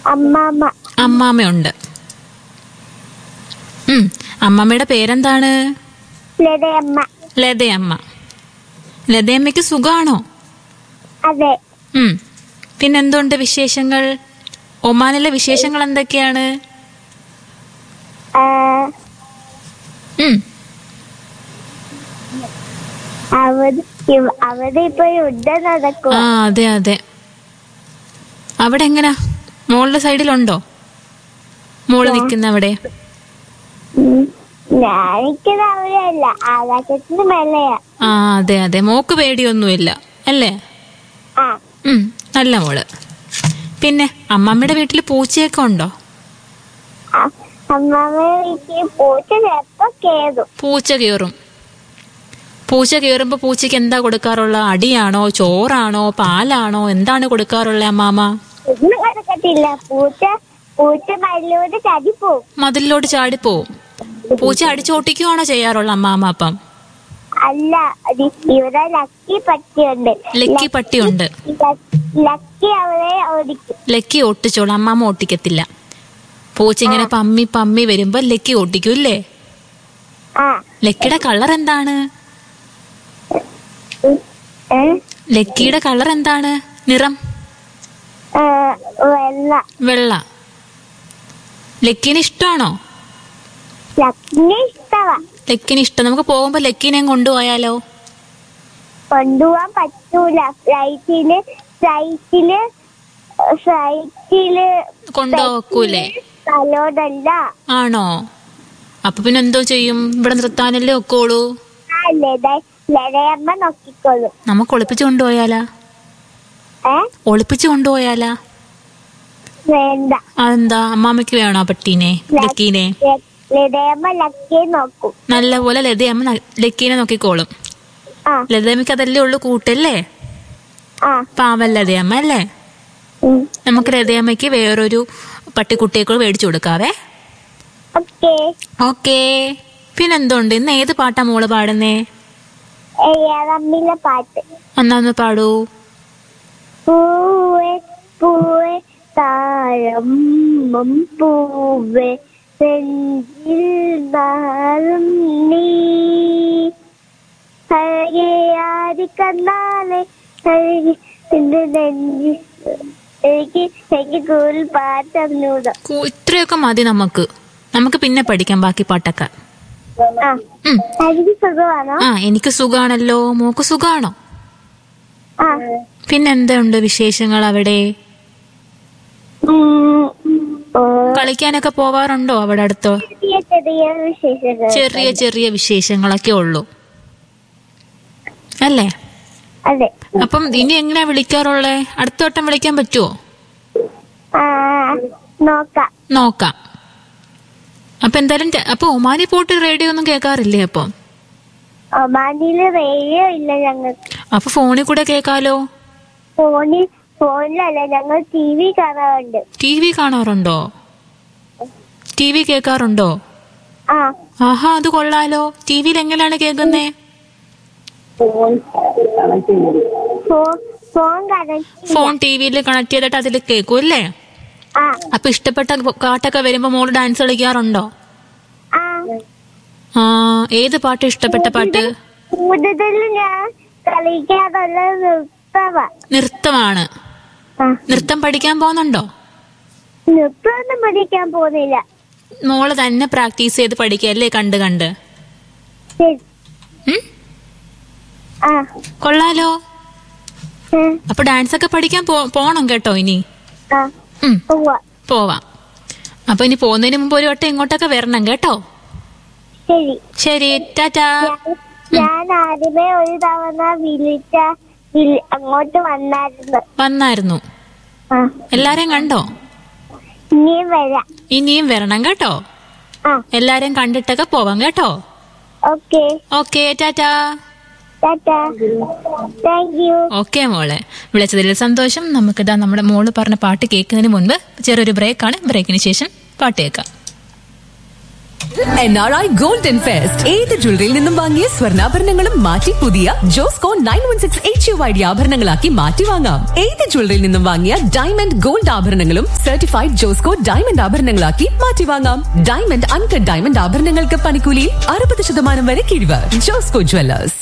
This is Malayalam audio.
അമ്മാമ്മ അമ്മാമ്മയുണ്ട് ഉം അമ്മാമ്മയുടെ പേരെന്താണ് ലതയമ്മ ലതയമ്മ ലതയമ്മയ്ക്ക് സുഖാണോ അതെ ഉം പിന്നെന്തുണ്ട് വിശേഷങ്ങൾ ഒമാനിലെ വിശേഷങ്ങൾ എന്തൊക്കെയാണ് ആ, ഉം അവിടെ ഇവ- അവിടെ ഇപ്പൊ യുദ്ധം നടക്കുക ആ അതെ അതെ അവിടെ എങ്ങനാ മോളുടെ സൈഡിലുണ്ടോ മോള് നിക്കുന്ന അവിടെ ഞാനിക്കത് അവിടെയല്ല ആകാശത്തിന് മേലെയാ ആ അതെ അതെ മോക്ക് പേടിയൊന്നുമില്ല അല്ലേ ആ ഉം നല്ല മോള് പിന്നെ അമ്മമ്മയുടെ വീട്ടിൽ പൂച്ചയൊക്കെ ഉണ്ടോ ആ, അമ്മാമ്മ വീട്ടിൽ പൂച്ച ചിലപ്പോ കേറും പൂച്ച കയറും പൂച്ച കയറുമ്പോ പൂച്ചയ്ക്ക് എന്താ കൊടുക്കാറുള്ള അടിയാണോ ചോറാണോ പാലാണോ എന്താണ് കൊടുക്കാറുള്ള അമ്മാമ ഒന്നും കിടക്കത്തില്ല പൂച്ച പൂച്ച മല്ലോട് ചതിപ്പോവും മതിലിലോട്ട് ചാടിപ്പോവും പൂച്ച അടിച്ചോട്ടിക്കുവാണോ ചെയ്യാറുള്ള അമ്മാമ അപ്പം അല്ല അത് ഇവിടെ ലക്കി പട്ടിയുണ്ട് ലക്കി പട്ടിയുണ്ട് ലക്ക്- ലക്കി അവരെ ഓടിക്കും ലക്കി ഒട്ടിച്ചോളും അമ്മാമ ഒട്ടിക്കത്തില്ല പൂച്ച ഇങ്ങനെ പമ്മി പമ്മി വരുമ്പോ ലക്കി ഒട്ടിക്കും ഇല്ലേ ആ ലക്കിയുടെ കളർ എന്താണ് ഏ? ലക്കിയുടെ കളർ എന്താണ് നിറം ഏ, വെള്ള വെള്ള ലക്കിന് ഇഷ്ടമാണോ ലക്കിനെ ഇഷ്ടവാ ലക്കിന് ഇഷ്ടം നമുക്ക് പോകുമ്പോ ലക്കിനെ കൊണ്ടുപോയാലോ കൊണ്ടുപോവാൻ പറ്റൂല ഫ്ലൈറ്റില് ഫ്ലൈറ്റില് ഫ്ലൈറ്റില് കൊണ്ടുപോക്കൂലേ സ്ഥലോടല്ല ആണോ അപ്പൊ പിന്നെ എന്തോ ചെയ്യും ഇവിടെ നിർത്താനല്ലേ ഒക്കോളൂ ആ ലത ലതയമ്മ നോക്കിക്കോളും നമുക്ക് ഒളിപ്പിച്ചു കൊണ്ടുപോയാലാ ഏ ഒളിപ്പിച്ചു കൊണ്ടുപോയാലാ വേണ്ട അതെന്താ അമ്മാമ്മയ്ക്ക് വേണോ ആ പട്ടീനെ ലക്കീനെ ല- ലതയമ്മ ലക്കിയെ നോക്കും നല്ലപോലെ ലതയമ്മ ന- ലക്കീനെ നോക്കിക്കോളും ആ ലതയമ്മയ്ക്ക് അതല്ലേ ഉള്ളു കൂട്ടല്ലേ ആ പാവം ലതയമ്മ അല്ലേ ഉം. നമുക്ക് ലതയമ്മയ്ക്ക് വേറൊരു പട്ടിക്കുട്ടിയേക്കൂടെ മേടിച്ചു കൊടുക്കാവേ ഓക്കേ ഓക്കേ പിന്നെന്തുണ്ട് ഇന്ന് ഏത് പാട്ടാ മോള് പാടുന്നേ ഏഴാറമ്മിലെ പാട്ട് ഒന്നാന്ന് പാടൂ പൂവേ പൂവേ താഴമ്പം പൂവേ നെഞ്ചിൽ നാളും നീ അഴകയാരി കണ്ണാലെ അഴകി നിന്റെ നെഞ്ചി എനിക്ക് എനിക്ക് കൂടുതൽ പാട്ട് അറിഞ്ഞൂടാ കു- ഇത്രയൊക്കെ മതി നമുക്ക് നമുക്ക് പിന്നെ പഠിക്കാം ബാക്കി പാട്ടൊക്കെ ആ ഉം. എനിക്ക് സുഖമാണോ ആ എനിക്ക് സുഖാണല്ലോ മോക്ക് സുഖാണോ ആ പിന്നെ എന്തുണ്ട് വിശേഷങ്ങൾ അവിടെ ഉം. ഓ, കളിക്കാനൊക്കെ പോവാറുണ്ടോ അവിടെ അടുത്തോ ചെറിയ ചെറിയ വിശേഷങ്ങൾ ചെറിയ ചെറിയ വിശേഷങ്ങളൊക്കെ ഉള്ളൂ അല്ലേ അതെ അപ്പം ഇനി എങ്ങനെയാ വിളിക്കാറുള്ളേ അടുത്ത വട്ടം വിളിക്കാൻ പറ്റുമോ ആ നോക്കാം നോക്കാം അപ്പൊ എന്തായാലും ര- അപ്പൊ ഒമാനി പോയിട്ട് റേഡിയോ ഒന്നും കേൾക്കാറില്ലേ അപ്പം ഒമാനിയില് റേഡിയോ ഇല്ല ഞങ്ങൾക്ക് അപ്പൊ ഫോണിൽ കൂടെ കേൾക്കാലോ ഫോണിൽ ഫോണിലല്ല ഞങ്ങൾ ടി വി കാണാറുണ്ട് ടി വി കാണാറുണ്ടോ ടി വി കേൾക്കാറുണ്ടോ ആ ആഹാ അത് കൊള്ളാലോ ടി വിയിൽ എങ്ങനെയാണ് കേൾക്കുന്നേ phone phone connect phone T വിയിൽ കണക്ട് ചെയ്തിട്ട് അതിൽ കേൾക്കും അല്ലേ ആ അപ്പൊ ഇഷ്ടപ്പെട്ട പാട്ടൊക്കെ വരുമ്പോ മോള് ഡാൻസ് കളിക്കാറുണ്ടോ ആ ആ ഏത് പാട്ട് ഇഷ്ടപ്പെട്ട പാട്ട് കൂടുതൽ ഞാൻ കളിക്കാറുള്ള നൃത്തമാ നൃത്തമാണ് ആ നൃത്തം പഠിക്കാൻ പോകുന്നുണ്ടോ നൃത്തമൊന്നും പഠിക്കാൻ പോകുന്നില്ല മോള് തന്നെ പ്രാക്ടീസ് ചെയ്ത് പഠിക്കല്ലേ കണ്ട് കണ്ട് ശരി. ഉം? ആ കൊള്ളാലോ ഏ, അപ്പൊ ഡാൻസ് ഒക്കെ പഠിക്കാൻ പോ- പോണം കേട്ടോ ഇനി ആ ഉം, ഉവ്വ. പോവാം അപ്പൊ ഇനി പോകുന്നതിന് മുമ്പ് ഒരു വട്ടം ഇങ്ങോട്ടൊക്കെ വരണം കേട്ടോ ശരി ശരി ടാറ്റാ ഞാൻ- ഞാൻ ആദ്യമേ ഒരു തവണ വിളിച്ച വിളി- അങ്ങോട്ട് വന്നായിരുന്നു വന്നായിരുന്നു ആ എല്ലാരെയും കണ്ടോ ഇനിയും വരാം ഇനിയും വരണം കേട്ടോ ആ എല്ലാരെയും കണ്ടിട്ടൊക്കെ പോവാം കേട്ടോ okay okay tata tata thank you okay മോളെ വിളിച്ചതിൽ സന്തോഷം നമുക്കിതാ നമ്മുടെ മോള് പറഞ്ഞ പാട്ട് കേൾക്കുന്നതിന് മുൻപ് ചെറിയൊരു ബ്രേക്കാണ് ബ്രേക്കിന് ശേഷം പാട്ട് കേൾക്കാം special N R I golden fest ഏത് ജ്വല്ലറിയിൽ നിന്നും വാങ്ങിയ സ്വർണ്ണാഭരണങ്ങളും മാറ്റി പുതിയ Josco nine one six H U I D ആഭരണങ്ങളാക്കി മാറ്റി വാങ്ങാം ഏത് ജ്വല്ലറിയിൽ നിന്നും വാങ്ങിയ ഡയമണ്ട് ഗോൾഡ് ആഭരണങ്ങളും സർട്ടിഫൈഡ് ജോസ്കോ ഡയമണ്ട് ആഭരണങ്ങളാക്കി മാറ്റി വാങ്ങാം ഡയമണ്ട് അൺകട്ട് ഡയമണ്ട് ആഭരണങ്ങൾക്ക് പണിക്കൂലിയിൽ അറുപത് ശതമാനം വരെ കിഴിവ് ജോസ്കോ ജ്വല്ലേഴ്സ്